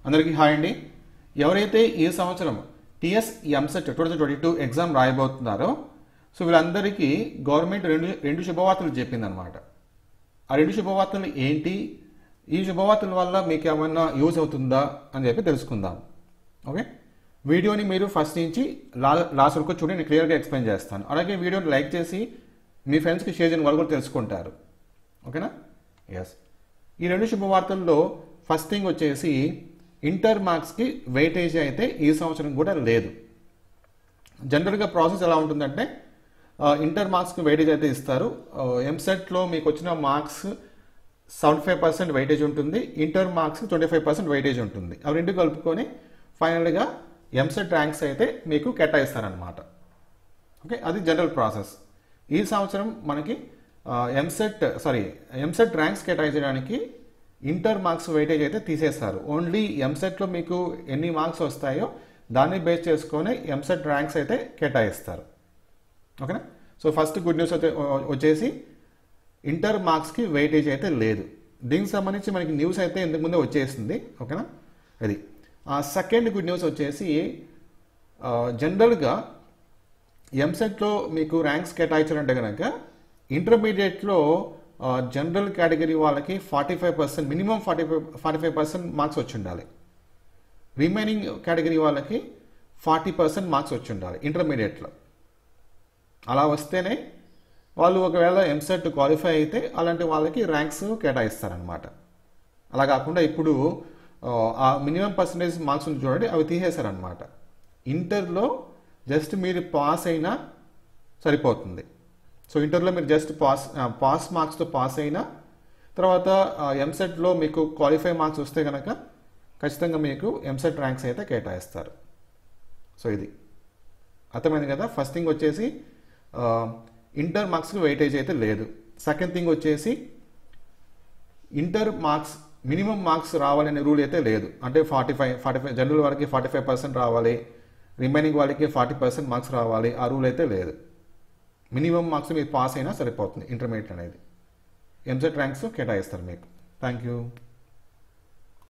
అందరికీ హాయ్ అండి ఎవరైతే ఈ సంవత్సరం TS EAMCET two thousand twenty two exam రాయబోతున్నారో సో వీళ్ళందరికీ గవర్నమెంట్ రెండు రెండు శుభవార్తలు చెప్పిందనమాట ఆ రెండు శుభవార్తలు ఏంటి ఈ శుభవార్తల వల్ల మీకు ఏమైనా యూజ్ అవుతుందా అని చెప్పి తెలుసుకుందాం ఓకే వీడియోని మీరు ఫస్ట్ నుంచి లా లాస్ట్ వరకు చూడండి నేను క్లియర్గా ఎక్స్ప్లెయిన్ చేస్తాను అలాగే వీడియోని లైక్ చేసి మీ ఫ్రెండ్స్కి షేర్ చేయని వాళ్ళు కూడా తెలుసుకుంటారు ఓకేనా ఎస్ ఈ రెండు శుభవార్తల్లో ఫస్ట్ థింగ్ వచ్చేసి ఇంటర్ మార్క్స్కి వెయిటేజ్ అయితే ఈ సంవత్సరం కూడా లేదు జనరల్గా ప్రాసెస్ ఎలా ఉంటుందంటే ఆ, ఇంటర్ మార్క్స్కి వెయిటేజ్ అయితే ఇస్తారు ఆ, ఎంసెట్లో మీకు వచ్చిన marks seventy five percent weightage ఉంటుంది inter marks twenty five percent weightage ఉంటుంది అవి రెండు కలుపుకొని ఫైనల్గా ఎంసెట్ ర్యాంక్స్ అయితే మీకు కేటాయిస్తారనమాట ఓకే అది జనరల్ ప్రాసెస్ ఈ సంవత్సరం మనకి ఎంసెట్ సారీ ఎంసెట్ ర్యాంక్స్ కేటాయించడానికి ఇంటర్ మార్క్స్ వెయిటేజ్ అయితే తీసేస్తారు ఓన్లీ ఎంసెట్లో మీకు ఎన్ని మార్క్స్ వస్తాయో దాన్ని బేస్ చేసుకొని ఎంసెట్ ర్యాంక్స్ అయితే కేటాయిస్తారు ఓకేనా సో ఫస్ట్ గుడ్ న్యూస్ అయితే వచ్చేసి ఇంటర్ మార్క్స్కి వెయిటేజ్ అయితే లేదు దీనికి సంబంధించి మనకి న్యూస్ అయితే ఇంతకు ముందే వచ్చేసింది ఓకేనా అది సెకండ్ గుడ్ న్యూస్ వచ్చేసి జనరల్గా ఎంసెట్లో మీకు ర్యాంక్స్ కేటాయించాలంటే కనుక ఇంటర్మీడియట్లో జనరల్ కేటగిరీ వాళ్ళకి forty five percent minimum forty five forty five percent marks వచ్చి ఉండాలి రిమైనింగ్ కేటగిరీ వాళ్ళకి ఫార్టీ పర్సెంట్ మార్క్స్ వచ్చి ఉండాలి ఇంటర్మీడియట్లో అలా వస్తేనే వాళ్ళు ఒకవేళ ఎంసెట్ క్వాలిఫై అయితే అలాంటి వాళ్ళకి ర్యాంక్స్ కేటాయిస్తారనమాట అలా కాకుండా ఇప్పుడు ఆ, ఆ మినిమం పర్సంటేజ్ మార్క్స్ ఉంది చూడండి అవి తీసేశారనమాట ఇంటర్లో జస్ట్ మీరు పాస్ అయినా సరిపోతుంది సో ఇంటర్లో మీరు జస్ట్ పాస్ పాస్ మార్క్స్తో పాస్ అయినా తర్వాత ఎంసెట్లో మీకు క్వాలిఫై మార్క్స్ వస్తే కనుక ఖచ్చితంగా మీకు ఎంసెట్ ర్యాంక్స్ అయితే కేటాయిస్తారు సో ఇది అర్థమైంది కదా ఫస్ట్ థింగ్ వచ్చేసి ఆ, ఇంటర్ మార్క్స్కి వెయిటేజ్ అయితే లేదు సెకండ్ థింగ్ వచ్చేసి ఇంటర్ మార్క్స్ మినిమం మార్క్స్ రావాలనే రూల్ అయితే లేదు అంటే forty five forty five general వారికి ఫార్టీ ఫైవ్ పర్సెంట్ రావాలి రిమైనింగ్ వాళ్ళకి ఫార్టీ పర్సెంట్ మార్క్స్ రావాలి ఆ రూల్ అయితే లేదు మినిమం మార్క్స్ మీరు పాస్ అయినా సరిపోతుంది ఇంటర్మీడియట్ అనేది ఎంసెట్ ర్యాంక్స్ కేటాయిస్తారు మీకు థ్యాంక్ యూ